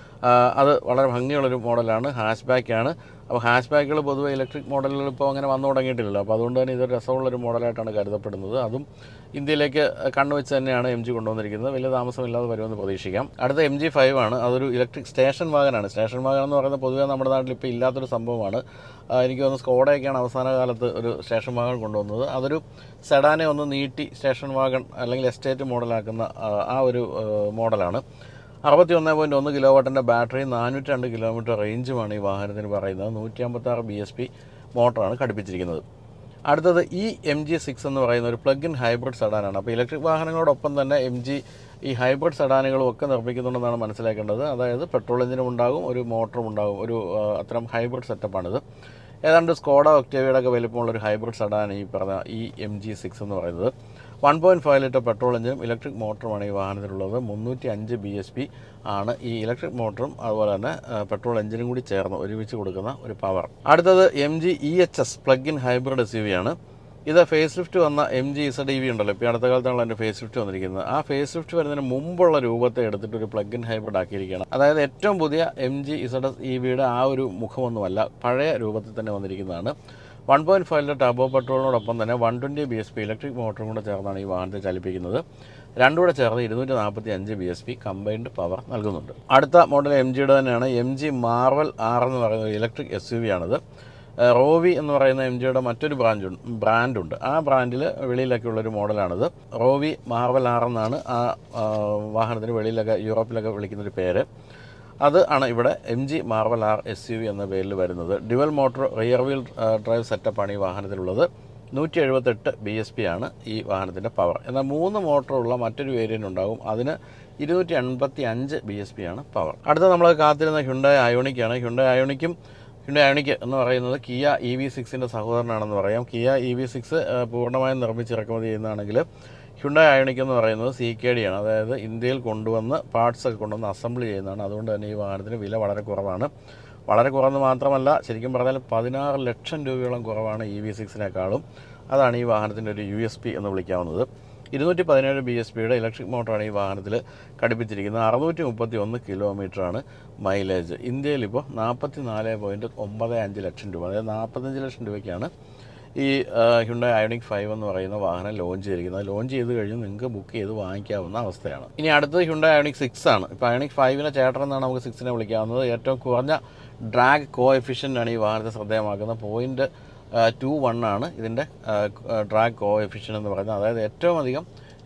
അത് വളരെ ഭംഗിയുള്ളൊരു മോഡലാണ് ഹാച്ച് ബാക്കാണ് അപ്പോൾ ഹാച്ച് ബാക്കുകൾ പൊതുവെ ഇലക്ട്രിക് മോഡലുകൾ ഇപ്പോൾ അങ്ങനെ വന്നു തുടങ്ങിയിട്ടില്ലല്ലോ അപ്പോൾ അതുകൊണ്ട് തന്നെ ഇതൊരു രസമുള്ളൊരു മോഡലായിട്ടാണ് കരുതപ്പെടുന്നത് അതും ഇന്ത്യയിലേക്ക് കണ്ണുവെച്ച് തന്നെയാണ് എം ജി കൊണ്ടുവന്നിരിക്കുന്നത് വലിയ താമസമില്ലാതെ വരുമെന്ന് പ്രതീക്ഷിക്കാം അടുത്ത എം ജി ഫൈവ് ആണ് അതൊരു ഇലക്ട്രിക് സ്റ്റേഷൻ വാഹനമാണ് സ്റ്റേഷൻ വാഹനം എന്ന് പറയുന്നത് പൊതുവെ നമ്മുടെ നാട്ടിൽ ഇപ്പോൾ ഇല്ലാത്തൊരു സംഭവമാണ് ആ, എനിക്ക് തോന്നുന്നു സ്കോഡയൊക്കെയാണ് അവസാന കാലത്ത് ഒരു സ്റ്റേഷൻ വാഗൺ കൊണ്ടുവന്നത് അതൊരു സെഡാനെ ഒന്ന് നീട്ടി സ്റ്റേഷൻ വാഗൺ അല്ലെങ്കിൽ എസ്റ്റേറ്റ് മോഡലാക്കുന്ന ആ, ആ ഒരു ആ, മോഡലാണ് അറുപത്തി ഒന്ന് പോയിൻറ്റ് ഒന്ന് കിലോ വാട്ടിൻ്റെ ബാറ്ററി നാനൂറ്റി രണ്ട് കിലോമീറ്റർ റേഞ്ചുമാണ് ഈ വാഹനത്തിന് പറയുന്നത് നൂറ്റി അമ്പത്താറ് ബി എസ് പി മോട്ടറാണ് ഘടിപ്പിച്ചിരിക്കുന്നത് അടുത്തത് ഈ എം ജി സിക്സ് എന്ന് പറയുന്ന ഒരു പ്ലഗ് ഇൻ ഹൈബ്രിഡ് സെഡാനാണ് അപ്പോൾ ഇലക്ട്രിക് വാഹനങ്ങളോടൊപ്പം തന്നെ എം ജി ഈ ഹൈബ്രിഡ് സെഡാനുകളും ഒക്കെ നിർമ്മിക്കുന്നുണ്ടെന്നാണ് മനസ്സിലാക്കേണ്ടത് അതായത് പെട്രോൾ എഞ്ചിനും ഉണ്ടാകും ഒരു മോട്ടറും ഉണ്ടാകും ഒരു ആ, അത്തരം ഹൈബ്രിഡ് സെറ്റപ്പാണിത് ഏതാണ്ട് സ്കോഡ ഒക്ടേവിയുടെ ഒക്കെ വലിപ്പമുള്ള ഒരു ഹൈബ്രിഡ് സെഡാൻ ഈ പറഞ്ഞ ഈ എം ജി സിക്സ് എന്ന് പറയുന്നത് one point five litre petrol എഞ്ചിനും ഇലക്ട്രിക് മോട്ടറുമാണ് ഈ വാഹനത്തിലുള്ളത് മുന്നൂറ്റി അഞ്ച് ബി എസ് പി ആണ് ഈ ഇലക്ട്രിക് മോട്ടറും അതുപോലെ തന്നെ ആ, പെട്രോൾ എഞ്ചിനും കൂടി ചേർന്ന് ഒരുമിച്ച് കൊടുക്കുന്ന ഒരു പവർ അടുത്തത് M G E H S plug in hybrid S U V ആണ് ഇത് ഫേസ് ലിഫ്റ്റ് വന്ന M G Z E V ഉണ്ടല്ലോ ഇപ്പോൾ ഈ അടുത്ത കാലത്താണ് അതിൻ്റെ ഫേസ് ലിഫ്റ്റ് വന്നിരിക്കുന്നത് ആ ഫേസ് ലിഫ്റ്റ് വരുന്നതിന് മുമ്പുള്ള രൂപത്തെ എടുത്തിട്ട് ഒരു പ്ലഗ് ഇൻ ഹൈബ്രിഡ് ആക്കിയിരിക്കുകയാണ് അതായത് ഏറ്റവും പുതിയ M G Z S E വിയുടെ ആ ഒരു മുഖമൊന്നുമല്ല പഴയ രൂപത്തിൽ തന്നെ വന്നിരിക്കുന്നതാണ് one point five litre turbo പെട്രോളിനോടൊപ്പം തന്നെ one twenty B S P electric മോട്ടറും കൂടെ ചേർന്നാണ് ഈ വാഹനത്തെ ചലിപ്പിക്കുന്നത് രണ്ടും കൂടെ ചേർന്ന് ഇരുന്നൂറ്റി നാൽപ്പത്തി അഞ്ച് B S P combined power നൽകുന്നുണ്ട് അടുത്ത മോഡൽ എം ജിയുടെ തന്നെയാണ് എം ജി മാർവൽ ആർ എന്ന് പറയുന്ന ഒരു ഇലക്ട്രിക് എസ് യു വി ആണിത് ഏഹ് റോവി എന്ന് പറയുന്ന എം ജിയുടെ മറ്റൊരു ബ്രാഞ്ച് ബ്രാൻഡുണ്ട് ആ ബ്രാൻഡിൽ വെളിയിലൊക്കെ ഉള്ളൊരു മോഡലാണിത് റോവി മാർവൽ ആർ എന്നാണ് ആ ആ, വാഹനത്തിന് വെളിയിലൊക്കെ യൂറോപ്പിലൊക്കെ വിളിക്കുന്നൊരു പേര് അത് ആണ് ഇവിടെ M G Marvel R S U V എന്ന പേരിൽ വരുന്നത് dual motor rear wheel drive സെറ്റപ്പാണ് ഈ വാഹനത്തിലുള്ളത് നൂറ്റി എഴുപത്തെട്ട് ബി എസ് പി ആണ് ഈ വാഹനത്തിൻ്റെ പവർ എന്നാൽ മൂന്ന് മോട്ടറുള്ള മറ്റൊരു വേരിയൻ്റ് ഉണ്ടാകും അതിന് ഇരുന്നൂറ്റി എൺപത്തി അഞ്ച് ബി എസ് പി ആണ് പവർ അടുത്ത നമ്മൾ കാത്തിരുന്ന ഹ്യുണ്ടായ അയോണിക്കാണ് ഹ്യുണ്ടായ അയോണിക്കും ഹ്യുണ്ടായ അയോണിക് എന്ന് പറയുന്നത് കിയ ഇ വി സിക്സിൻ്റെ സഹോദരനാണെന്ന് പറയാം കിയ ഇ വി സിക്സ് പൂർണ്ണമായും നിർമ്മിച്ച് ഇറക്കുമതി ചെയ്യുന്നതാണെങ്കിൽ ഹ്യുണ്ടായ അയോണിക് എന്ന് പറയുന്നത് സി കെ ഡി ആണ് അതായത് ഇന്ത്യയിൽ കൊണ്ടുവന്ന് പാർട്സ് ഒക്കെ കൊണ്ടുവന്ന് അസംബിൾ ചെയ്യുന്നതാണ് അതുകൊണ്ട് തന്നെ ഈ വാഹനത്തിന് വില വളരെ കുറവാണ് വളരെ കുറവെന്ന് മാത്രമല്ല ശരിക്കും പറഞ്ഞാൽ പതിനാറ് ലക്ഷം രൂപയോളം കുറവാണ് ഇ വി സിക്സിനേക്കാളും അതാണ് ഈ വാഹനത്തിൻ്റെ ഒരു യു എസ് പി എന്ന് വിളിക്കാവുന്നത് ഇരുന്നൂറ്റി പതിനേഴ് ബി എസ് പിയുടെ ഇലക്ട്രിക് മോട്ടറാണ് ഈ വാഹനത്തിൽ ഘടിപ്പിച്ചിരിക്കുന്നത് അറുന്നൂറ്റി മുപ്പത്തി ഒന്ന് കിലോമീറ്ററാണ് മൈലേജ് ഇന്ത്യയിൽ ഇപ്പോൾ നാൽപ്പത്തി നാല് പോയിൻറ്റ് ഒമ്പത് അഞ്ച് ലക്ഷം രൂപ അതായത് നാൽപ്പത്തഞ്ച് ലക്ഷം രൂപയ്ക്കാണ് ഈ ഹ്യുണ്ടായി അയോണിക് ഫൈവ് എന്ന് പറയുന്ന വാഹനം ലോഞ്ച് ചെയ്തിരിക്കുന്നത് ലോഞ്ച് ചെയ്ത് കഴിഞ്ഞ് നിങ്ങൾക്ക് ബുക്ക് ചെയ്ത് വാങ്ങിക്കാവുന്ന അവസ്ഥയാണ് ഇനി അടുത്തത് ഹ്യുണ്ടായി അയോണിക് സിക്സ് ആണ് ഇപ്പോൾ അയോണിക് ഫൈവിനെ ചേട്ടൻ എന്നാണ് നമുക്ക് സിക്സിനെ വിളിക്കാവുന്നത് ഏറ്റവും കുറഞ്ഞ ഡ്രാഗ് കോ എഫിഷ്യൻ്റ് ആണ് ഈ വാഹനത്തെ ശ്രദ്ധേയമാക്കുന്നത് പോയിൻറ്റ് ടു വൺ ആണ് ഇതിൻ്റെ ഡ്രാഗ് കോ എഫിഷ്യൻ എന്ന് പറയുന്നത് അതായത് ഏറ്റവും അധികം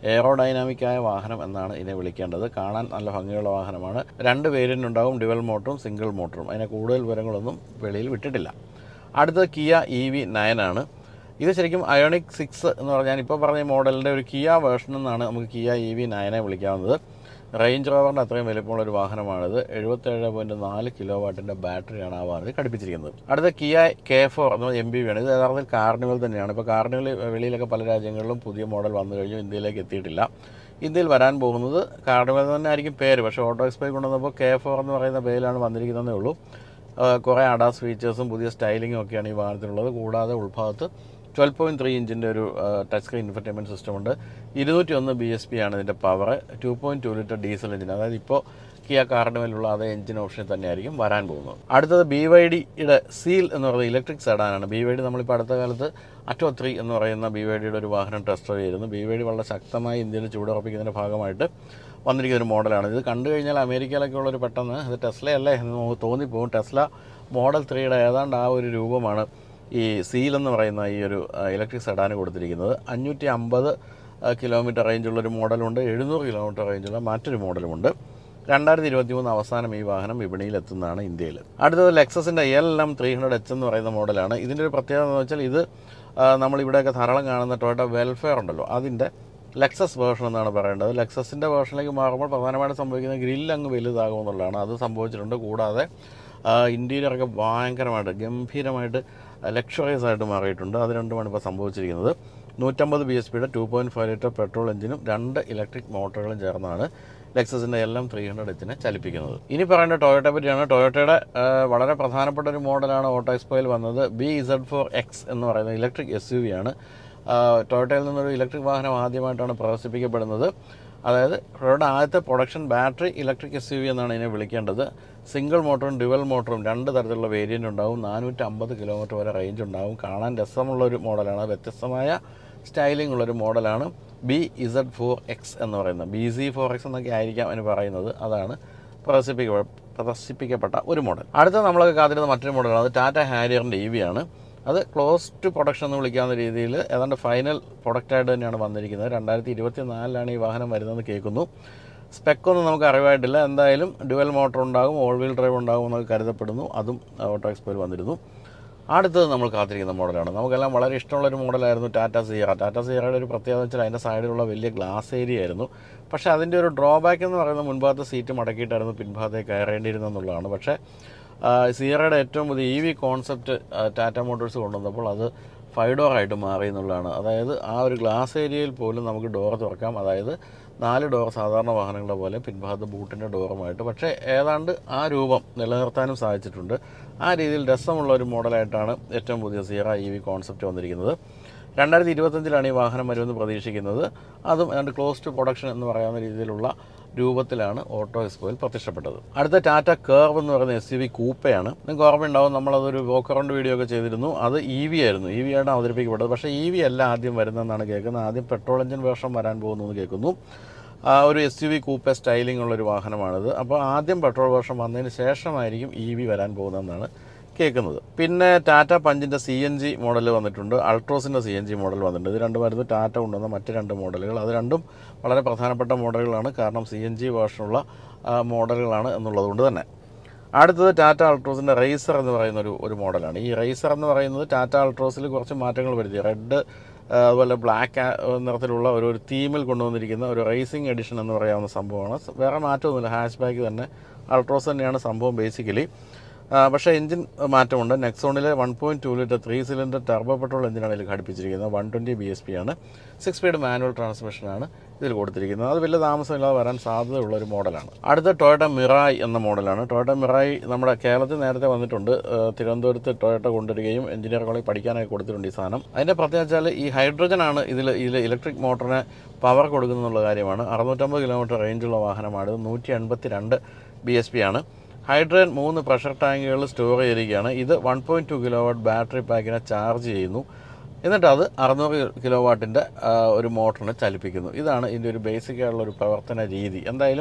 എയറോഡൈനാമിക്കായ വാഹനം എന്നാണ് ഇതിനെ വിളിക്കേണ്ടത് കാണാൻ നല്ല ഭംഗിയുള്ള വാഹനമാണ് രണ്ട് വേരിയൻ്റ് ഉണ്ടാവും ഡുവൽ മോട്ടറും സിംഗിൾ മോട്ടറും അതിനെ കൂടുതൽ വിവരങ്ങളൊന്നും വെളിയിൽ വിട്ടിട്ടില്ല അടുത്തത് കിയ ഇ വി നയനാണ് ഇത് ശരിക്കും അയോണിക് സിക്സ് എന്ന് പറഞ്ഞാൽ ഇപ്പോൾ പറഞ്ഞ മോഡലിൻ്റെ ഒരു കിയ വേർഷൻ എന്നാണ് നമുക്ക് കിയ ഇ വി നയനെ വിളിക്കാവുന്നത് റേഞ്ച് റോവറിൻ്റെ അത്രയും വലിപ്പമുള്ള ഒരു വാഹനമാണിത് എഴുപത്തേഴ് പോയിൻറ്റ് നാല് കിലോ വാട്ടിൻ്റെ ബാറ്ററിയാണ് ആ വാഹനത്തിൽ ഘടിപ്പിച്ചിരിക്കുന്നത് അടുത്ത കിയ കെ ഫോർ എന്ന് പറഞ്ഞാൽ എം ബി വി ആണ് ഇത് യഥാർത്ഥത്തിൽ കാർണിവൽ തന്നെയാണ് ഇപ്പോൾ കാർണിവൽ വെളിയിലൊക്കെ പല രാജ്യങ്ങളിലും പുതിയ മോഡൽ വന്നു കഴിഞ്ഞു ഇന്ത്യയിലേക്ക് എത്തിയിട്ടില്ല ഇന്ത്യയിൽ വരാൻ പോകുന്നത് കാർണിവൽ തന്നെ ആയിരിക്കും പേര് പക്ഷേ ഓട്ടോ എക്സ്പൈ കൊണ്ടുവന്നപ്പോൾ കെ ഫോർ എന്ന് പറയുന്ന പേരിലാണ് വന്നിരിക്കുന്നതേ ഉള്ളൂ കുറേ അഡാസ് ഫീച്ചേഴ്സും പുതിയ സ്റ്റൈലിങ്ങും ഒക്കെയാണ് ഈ വാഹനത്തിലുള്ളത് കൂടാതെ ഉൾഭാഗത്ത് ട്വൽവ് പോയിൻറ്റ് ത്രീ ഇഞ്ചിൻ്റെ ഒരു ടച്ച് സ്ക്രീൻ ഇൻഫർടൈൻമെൻറ്റ് സിസ്റ്റം ഉണ്ട് ഇരുന്നൂറ്റി ഒന്ന് ബി എസ് പി ആണ് ഇതിൻ്റെ power two point two litre diesel engine അതായത് ഇപ്പോൾ കിയ കാർഡിമലുള്ള അതേ എഞ്ചിൻ ഓപ്ഷൻ തന്നെയായിരിക്കും വരാൻ പോകുന്നത് അടുത്തത് ബി വൈ ഡിയുടെ സീൽ എന്ന് പറയുന്നത് ഇലക്ട്രിക് സെഡാനാണ് ബി വൈ ഡി നമ്മളിപ്പോൾ അടുത്ത കാലത്ത് അറ്റോ ത്രീ എന്ന് പറയുന്ന ബി വൈ ഡിയുടെ ഒരു വാഹനം ടെസ്റ്റ് ഡ്രൈവ് ചെയ്തിരുന്നു ബി വൈ ഡി വളരെ ശക്തമായി ഇന്ത്യയിൽ ചൂടുറപ്പിക്കുന്നതിൻ്റെ ഭാഗമായിട്ട് വന്നിരിക്കുന്ന ഒരു മോഡലാണ് ഇത് കണ്ടു കഴിഞ്ഞാൽ അമേരിക്കയിലൊക്കെ ഉള്ളൊരു പെട്ടെന്ന് ഇത് ടെസ്ലയല്ലേ എന്ന് നമുക്ക് തോന്നിപ്പോകും ടെസ്ല മോഡൽ ത്രീയുടെ ഏതാണ്ട് ആ ഒരു രൂപമാണ് ഈ സീൽ എന്ന് പറയുന്ന ഈ ഒരു ഇലക്ട്രിക് സെഡാന് കൊടുത്തിരിക്കുന്നത് അഞ്ഞൂറ്റി അമ്പത് കിലോമീറ്റർ റേഞ്ചുള്ളൊരു മോഡലുണ്ട് എഴുന്നൂറ് കിലോമീറ്റർ റേഞ്ചുള്ള മറ്റൊരു മോഡലുമുണ്ട് രണ്ടായിരത്തി ഇരുപത്തി മൂന്ന് അവസാനം ഈ വാഹനം വിപണിയിൽ എത്തുന്നതാണ് ഇന്ത്യയിൽ അടുത്തത് ലെക്സസിൻ്റെ L M three hundred H എന്ന് പറയുന്ന മോഡലാണ് ഇതിൻ്റെ ഒരു പ്രത്യേകത എന്ന് വെച്ചാൽ ഇത് ആ, നമ്മളിവിടെയൊക്കെ ധാരാളം കാണുന്ന ടൊയോട്ട വെൽഫെയർ ഉണ്ടല്ലോ അതിൻ്റെ ലെക്സസ് വേർഷൻ എന്നാണ് പറയേണ്ടത് ലെക്സസിൻ്റെ വേർഷനിലേക്ക് മാറുമ്പോൾ പ്രധാനമായിട്ടും സംഭവിക്കുന്നത് ഗ്രില്ല് അങ്ങ് വലുതാകും എന്നുള്ളതാണ് അത് സംഭവിച്ചിട്ടുണ്ട് കൂടാതെ ഇൻറ്റീരിയറൊക്കെ ഭയങ്കരമായിട്ട് ഗംഭീരമായിട്ട് ലക്ഷറിയസ് ആയിട്ട് മാറിയിട്ടുണ്ട് അത് രണ്ടുമാണ് ഇപ്പോൾ സംഭവിച്ചിരിക്കുന്നത് നൂറ്റമ്പത് ബി എസ് പിയുടെ two point five litre petrol എഞ്ചിനും രണ്ട് ഇലക്ട്രിക് മോട്ടോറുകളും ചേർന്നാണ് ലെക്സസിൻ്റെ എല്ലാം ത്രീ ഹൺഡ്രഡ് എച്ചിനെ ചലിപ്പിക്കുന്നത് ഇനി പറയേണ്ട ടൊയോട്ടയെ പറ്റിയാണ് ടൊയോട്ടയുടെ ആ, വളരെ പ്രധാനപ്പെട്ട ഒരു മോഡലാണ് ഓട്ടോ എക്സ്പോയിൽ വന്നത് ബി ഇസഡ് ഫോർ എക്സ് എന്ന് പറയുന്ന ഇലക്ട്രിക് എസ് യു വി ആണ് ആ, ടൊയോട്ടയിൽ നിന്നൊരു ഇലക്ട്രിക് വാഹനം ആദ്യമായിട്ടാണ് പ്രദർശിപ്പിക്കപ്പെടുന്നത് അതായത് ടൊയോട്ട ആദ്യത്തെ production battery electric S U V എന്നാണ് ഇതിനെ വിളിക്കേണ്ടത് സിംഗിൾ മോട്ടറും ഡ്യുവൽ മോട്ടറും രണ്ട് തരത്തിലുള്ള വേരിയൻ്റ് ഉണ്ടാവും നാനൂറ്റി അമ്പത് കിലോമീറ്റർ വരെ റേഞ്ച് ഉണ്ടാവും കാണാൻ രസമുള്ള ഒരു മോഡലാണ് വ്യത്യസ്തമായ സ്റ്റൈലിംഗ് ഉള്ളൊരു മോഡലാണ് ബി ഇസഡ് ഫോർ എക്സ് എന്ന് പറയുന്നത് ബി സി ഫോർ എക്സ് എന്നൊക്കെ ആയിരിക്കാം അതിന് പറയുന്നത് അതാണ് പ്രദർശിപ്പിക്ക പ്രദർശിപ്പിക്കപ്പെട്ട ഒരു മോഡൽ അടുത്ത നമ്മളൊക്കെ കാത്തിരുന്ന മറ്റൊരു മോഡലാണ് അത് ടാറ്റ ഹാരിയറിൻ്റെ ഇ വി ആണ് അത് ക്ലോസ് ടു പ്രൊഡക്ഷൻ എന്ന് വിളിക്കാവുന്ന രീതിയിൽ ഏതാണ്ട് ഫൈനൽ പ്രൊഡക്റ്റായിട്ട് തന്നെയാണ് വന്നിരിക്കുന്നത് രണ്ടായിരത്തി ഇരുപത്തി നാലിലാണ് ഈ വാഹനം വരുന്നതെന്ന് കേൾക്കുന്നു സ്പെക്കൊന്നും നമുക്ക് അറിവായിട്ടില്ല എന്തായാലും ഡുവൽ മോട്ടർ ഉണ്ടാകും ഓൾ വീൽ ഡ്രൈവ് ഉണ്ടാകും എന്നൊക്കെ കരുതപ്പെടുന്നു അതും ഓട്ടോ എക്സ്പോയിൽ വന്നിരുന്നു അടുത്തത് നമ്മൾ കാത്തിരിക്കുന്ന മോഡലാണ് നമുക്കെല്ലാം വളരെ ഇഷ്ടമുള്ളൊരു മോഡലായിരുന്നു ടാറ്റ സിയറ ടാറ്റ സിയറയുടെ ഒരു പ്രത്യേകത വെച്ചാൽ അതിൻ്റെ സൈഡിലുള്ള വലിയ ഗ്ലാസ് ഏരിയ ആയിരുന്നു പക്ഷേ അതിൻ്റെ ഒരു ഡ്രോബാക്ക് എന്ന് പറയുന്നത് മുൻഭാഗത്തെ സീറ്റ് മടക്കിയിട്ടായിരുന്നു പിൻഭാഗത്തേക്ക് കയറേണ്ടിയിരുന്നെന്നുള്ളതാണ് പക്ഷേ ആ, സിയറയുടെ ഏറ്റവും പുതിയ E V concept Tata Motors കൊണ്ടുവന്നപ്പോൾ അത് ഫൈവ് ഡോർ ആയിട്ട് മാറി എന്നുള്ളതാണ് അതായത് ആ ഒരു ഗ്ലാസ് ഏരിയയിൽ പോലും നമുക്ക് ഡോർ തുറക്കാം അതായത് നാല് ഡോർ സാധാരണ വാഹനങ്ങളുടെ പോലെ പിൻഭാഗത്ത് ബൂട്ടിൻ്റെ ഡോറുമായിട്ട് പക്ഷേ ഏതാണ്ട് ആ രൂപം നിലനിർത്താനും സാധിച്ചിട്ടുണ്ട് ആ രീതിയിൽ രസമുള്ള ഒരു മോഡലായിട്ടാണ് ഏറ്റവും പുതിയ സിയറ ഇ വി കോൺസെപ്റ്റ് വന്നിരിക്കുന്നത് രണ്ടായിരത്തി ഇരുപത്തഞ്ചിലാണ് ഈ വാഹനം വരുമെന്ന് പ്രതീക്ഷിക്കുന്നത് അതും ഏതാണ്ട് ക്ലോസ് ടു പ്രൊഡക്ഷൻ എന്ന് പറയാവുന്ന രീതിയിലുള്ള രൂപത്തിലാണ് ഓട്ടോ എക്സ്പോയിൽ പ്രത്യക്ഷപ്പെട്ടത് അടുത്ത ടാറ്റ കേർവ് എന്ന് പറയുന്ന എസ് യു വി കൂപ്പയാണ് നിങ്ങൾക്ക് ഓർമ്മയുണ്ടാവും നമ്മളതൊരു വോക്ക് അറൗണ്ട് വീഡിയോ ഒക്കെ ചെയ്തിരുന്നു അത് ഇ വി ആയിരുന്നു ഇ വി ആണ് അവതരിപ്പിക്കപ്പെട്ടത് പക്ഷേ ഇ വി അല്ല ആദ്യം വരുന്നതെന്നാണ് കേൾക്കുന്നത് ആദ്യം പെട്രോൾ എഞ്ചിൻ വേർഷൻ വരാൻ പോകുന്നു എന്ന് കേൾക്കുന്നു ആ, ഒരു S U V coupe styling ഉള്ളൊരു വാഹനമാണിത് അപ്പോൾ ആദ്യം പെട്രോൾ വേർഷൻ വന്നതിന് ശേഷമായിരിക്കും ഇ വി വരാൻ പോകുന്നതെന്നാണ് കേൾക്കുന്നത് പിന്നെ ടാറ്റ പഞ്ചിൻ്റെ സി എൻ ജി മോഡൽ വന്നിട്ടുണ്ട് അൾട്രോസിൻ്റെ സി എൻ ജി മോഡൽ വന്നിട്ടുണ്ട് ഇത് രണ്ടുമായിരുന്നു ടാറ്റ കൊണ്ടുവന്ന മറ്റ് രണ്ട് മോഡലുകൾ അത് രണ്ടും വളരെ പ്രധാനപ്പെട്ട മോഡലുകളാണ് കാരണം സി എൻ ജി വേർഷനുള്ള ആ, മോഡലുകളാണ് എന്നുള്ളത് കൊണ്ട് തന്നെ അടുത്തത് ടാറ്റ അൾട്രോസിൻ്റെ റേസർ എന്ന് പറയുന്ന ഒരു ഒരു മോഡലാണ് ഈ റേസർ എന്ന് പറയുന്നത് ടാറ്റ അൾട്രോസിൽ കുറച്ച് മാറ്റങ്ങൾ വരുത്തി റെഡ് അതുപോലെ ബ്ലാക്ക് നിറത്തിലുള്ള ഒരു ഒരു തീമിൽ കൊണ്ടുവന്നിരിക്കുന്ന ഒരു റേസിംഗ് എഡിഷൻ എന്ന് പറയാവുന്ന സംഭവമാണ് വേറെ മാറ്റമൊന്നുമില്ല ഹാഷ് ബാക്ക് തന്നെ അൾട്രോസ് തന്നെയാണ് സംഭവം ബേസിക്കലി പക്ഷേ എഞ്ചിൻ മാറ്റമുണ്ട് നെക്സോണിലെ one point two litre three cylinder turbo petrol എഞ്ചിനാണ് ഇതിൽ ഘടിപ്പിച്ചിരിക്കുന്നത് one twenty B S P ആണ് സിക്സ് സ്പീഡ് മാനുവൽ ട്രാൻസ്മിഷനാണ് ഇതിൽ കൊടുത്തിരിക്കുന്നത് അത് വലിയ താമസമില്ലാതെ വരാൻ സാധ്യതയുള്ള ഒരു മോഡലാണ് അടുത്ത ടൊയോട്ട മിറായ് എന്ന മോഡലാണ് ടൊയോട്ട മിറായ് നമ്മുടെ കേരളത്തിൽ നേരത്തെ വന്നിട്ടുണ്ട് ഏഹ് തിരുവനന്തപുരത്ത് ടൊയോട്ട കൊണ്ടുവരികയും എഞ്ചിനീയർ കോളേജ് പഠിക്കാനായി കൊടുത്തിട്ടുണ്ട് ഈ സാധനം അതിൻ്റെ പ്രത്യേകത വെച്ചാൽ ഈ ഹൈഡ്രജൻ ആണ് ഇതിൽ ഇതിൽ ഇലക്ട്രിക് മോട്ടറിന് പവർ കൊടുക്കുന്നുള്ള കാര്യമാണ് അറുന്നൂറ്റമ്പത് കിലോമീറ്റർ റേഞ്ചുള്ള വാഹനമാണ് നൂറ്റി എൺപത്തി രണ്ട് ബി എസ് പി ആണ് ഹൈഡ്രജൻ മൂന്ന് പ്രഷർ ടാങ്കുകൾ സ്റ്റോർ ചെയ്തിരിക്കുകയാണ് ഇത് one point two kilowatt battery പാക്കിനെ ചാർജ് ചെയ്യുന്നു എന്നിട്ട് അത് അറുന്നൂറ് കിലോ വാട്ടിൻ്റെ ഒരു മോട്ടറിനെ ചലിപ്പിക്കുന്നു ഇതാണ് ഇതിൻ്റെ ഒരു ബേസിക് ആയിട്ടുള്ള ഒരു പ്രവർത്തന രീതി എന്തായാലും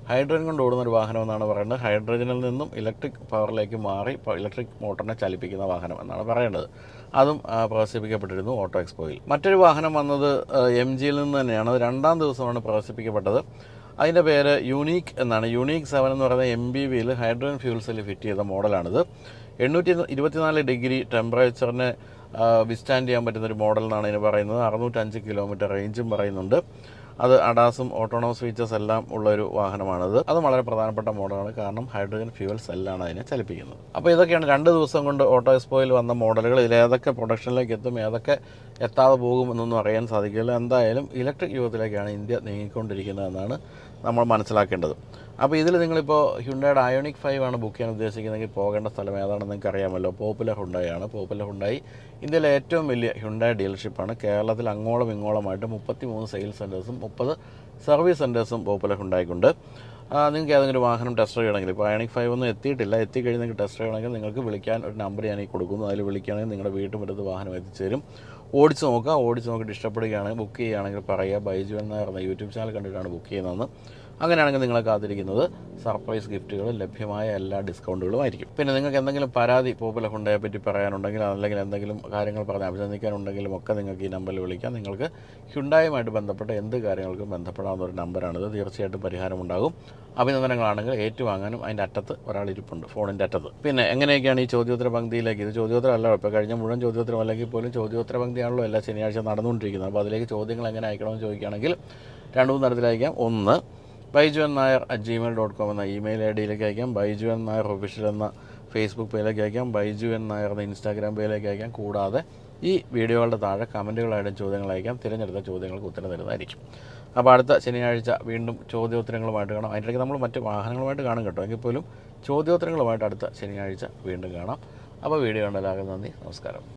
ഹൈഡ്രജൻ കൊണ്ട് ഓടുന്ന ഒരു വാഹനം എന്നാണ് പറയുന്നത് ഹൈഡ്രജനിൽ നിന്നും ഇലക്ട്രിക് പവറിലേക്ക് മാറി ഇലക്ട്രിക് മോട്ടറിനെ ചലിപ്പിക്കുന്ന വാഹനം എന്നാണ് പറയേണ്ടത് അതും ആ, പ്രദർശിപ്പിക്കപ്പെട്ടിരുന്നു ഓട്ടോ എക്സ്പോയിൽ മറ്റൊരു വാഹനം വന്നത് എം ജിയിൽ നിന്ന് തന്നെയാണ് അത് രണ്ടാം ദിവസമാണ് പ്രദർശിപ്പിക്കപ്പെട്ടത് അതിൻ്റെ പേര് യൂണീക്ക് എന്നാണ് യൂണീക്ക് സെവൻ എന്ന് പറയുന്ന എം ബി വിയിൽ ഹൈഡ്രജൻ ഫ്യൂൽ സെല്ല് ഫിറ്റ് ചെയ്ത മോഡലാണിത് എണ്ണൂറ്റി ഇരുപത്തിനാല് ഡിഗ്രി ടെമ്പറേച്ചറിനെ വിസ്റ്റാൻഡ് ചെയ്യാൻ പറ്റുന്ന ഒരു മോഡൽ എന്നാണ് ഇതിന് പറയുന്നത് അറുന്നൂറ്റഞ്ച് കിലോമീറ്റർ റേഞ്ചും പറയുന്നുണ്ട് അത് അഡാസും ഓട്ടോണോമസ് ഫീച്ചേഴ്സ് എല്ലാം ഉള്ള ഒരു വാഹനമാണത് അത് വളരെ പ്രധാനപ്പെട്ട മോഡലാണ് കാരണം ഹൈഡ്രജൻ ഫ്യൂവൽ സെല്ലാണ് അതിനെ ചലിപ്പിക്കുന്നത് അപ്പോൾ ഇതൊക്കെയാണ് രണ്ട് ദിവസം കൊണ്ട് ഓട്ടോ എക്സ്പോയിൽ വന്ന മോഡലുകൾ ഇതിൽ ഏതൊക്കെ പ്രൊഡക്ഷനിലേക്ക് എത്തും ഏതൊക്കെ എത്താതെ പോകും എന്നൊന്നും അറിയാൻ സാധിക്കില്ല എന്തായാലും ഇലക്ട്രിക് യുഗത്തിലേക്കാണ് ഇന്ത്യ നീങ്ങിക്കൊണ്ടിരിക്കുന്നതെന്നാണ് നമ്മൾ മനസ്സിലാക്കേണ്ടത് അപ്പോൾ ഇതിൽ നിങ്ങളിപ്പോൾ ഹ്യുണ്ടായുടെ അയോണിക് ഫൈവ് ആണ് ബുക്ക് ചെയ്യാൻ ഉദ്ദേശിക്കുന്നതെങ്കിൽ പോകേണ്ട സ്ഥലം ഏതാണെന്ന് നിങ്ങൾക്ക് അറിയാമല്ലോ പോപ്പുലർ ഹുണ്ടായി ആണ് പോപ്പുലർ ഹുണ്ടായി ഇന്ത്യയിലെ ഏറ്റവും വലിയ ഹ്യുണ്ടായി ഡീലർഷിപ്പാണ് കേരളത്തിൽ അങ്ങോളം ഇങ്ങോളമായിട്ട് മുപ്പത്തി മൂന്ന് സെയിൽസ് സെൻറ്റേഴ്സും മുപ്പത് സർവീസ് സെൻറ്റേഴ്സും പോപ്പുലർ ഹുണ്ടായിക്കുണ്ട് നിങ്ങൾക്ക് ഏതെങ്കിലും വാഹനം ടെസ്റ്റ് ചെയ്യണമെങ്കിൽ ഇപ്പോൾ അയണിക് ഫൈവ് ഒന്നും എത്തിയിട്ടില്ല എത്തിക്കഴിഞ്ഞ് നിങ്ങൾക്ക് ടെസ്റ്റ് ചെയ്യണമെങ്കിൽ നിങ്ങൾക്ക് വിളിക്കാൻ ഒരു നമ്പർ ഞാൻ ഈ കൊടുക്കുന്നു അതിൽ വിളിക്കുകയാണെങ്കിൽ നിങ്ങളുടെ വീട്ടുമുറ്റത്ത് വാഹനം എത്തിച്ചേരും ഓടിച്ച് നോക്കുക ഓടിച്ച് നോക്കിയിട്ട് ഇഷ്ടപ്പെടുകയാണെങ്കിൽ ബുക്ക് ചെയ്യുകയാണെങ്കിൽ പറയുക ബൈജു എന്ന പറഞ്ഞ യൂട്യൂബ് ചാനൽ കണ്ടിട്ടാണ് ബുക്ക് ചെയ്യുന്നതെന്ന് അങ്ങനെയാണെങ്കിൽ നിങ്ങളെ കാത്തിരിക്കുന്നത് സർപ്രൈസ് ഗിഫ്റ്റുകളും ലഭ്യമായ എല്ലാ ഡിസ്കൗണ്ടുകളും ആയിരിക്കും പിന്നെ നിങ്ങൾക്ക് എന്തെങ്കിലും പരാതി പോപ്പുലർ ഹുണ്ടയെ പറ്റി പറയാനുണ്ടെങ്കിൽ അല്ലെങ്കിൽ എന്തെങ്കിലും കാര്യങ്ങൾ പറഞ്ഞ് അഭിനന്ദിക്കാനുണ്ടെങ്കിലും ഒക്കെ നിങ്ങൾക്ക് ഈ നമ്പറിൽ വിളിക്കാം നിങ്ങൾക്ക് ഹ്യുണ്ടായുമായിട്ട് ബന്ധപ്പെട്ട എന്ത് കാര്യങ്ങൾക്കും ബന്ധപ്പെടാവുന്ന ഒരു നമ്പറാണിത് തീർച്ചയായിട്ടും പരിഹാരമുണ്ടാകും അഭിനന്ദനങ്ങളാണെങ്കിൽ ഏറ്റുവാങ്ങാനും അതിൻ്റെ അറ്റത്ത് ഒരാൾ ഇരിപ്പുണ്ട് ഫോണിൻ്റെ അറ്റത്ത് പിന്നെ എങ്ങനെയൊക്കെയാണ് ഈ ചോദ്യോത്തര പങ്ക്തിയിലേക്ക് ഇത് ചോദ്യോത്തരമല്ല ഇപ്പോൾ കഴിഞ്ഞ മുഴുവൻ ചോദ്യോത്തരം അല്ലെങ്കിൽ പോലും ചോദ്യോത്തര പങ്ക്തിയാണല്ലോ എല്ലാ ശനിയാഴ്ച നടന്നുകൊണ്ടിരിക്കുന്നത് അപ്പോൾ അതിലേക്ക് ചോദ്യങ്ങൾ എങ്ങനെ അയക്കണമെന്ന് ചോദിക്കുകയാണെങ്കിൽ രണ്ട് മൂന്ന് തരത്തിൽ അയക്കാം ഒന്ന് Baiju N Nair at Gmail dot com എന്ന ഇമെയിൽ ഐ ഡിയിലേക്ക് അയക്കാം ബൈജു എൻ നായർ ഒഫീഷ്യൽ എന്ന ഫേസ്ബുക്ക് പേജിലേക്ക് അയക്കാം ബൈജു എൻ നായർ എന്ന ഇൻസ്റ്റാഗ്രാം പേജിലേക്ക് അയക്കാം കൂടാതെ ഈ വീഡിയോകളുടെ താഴെ കമൻറ്റുകളായിട്ടും ചോദ്യങ്ങൾ അയക്കാം തിരഞ്ഞെടുത്ത ചോദ്യങ്ങൾക്ക് ഉത്തരം തരുന്നതായിരിക്കും അപ്പോൾ അടുത്ത ശനിയാഴ്ച വീണ്ടും ചോദ്യോത്തരങ്ങളുമായിട്ട് കാണാം അതിൻ്റെ ഇടയ്ക്ക് നമ്മൾ മറ്റ് വാഹനങ്ങളുമായിട്ട് കാണും കേട്ടോ എങ്കിൽ പോലും ചോദ്യോത്തരങ്ങളുമായിട്ട് അടുത്ത ശനിയാഴ്ച വീണ്ടും കാണാം അപ്പോൾ വീഡിയോ കണ്ടല്ലാകും നന്ദി നമസ്കാരം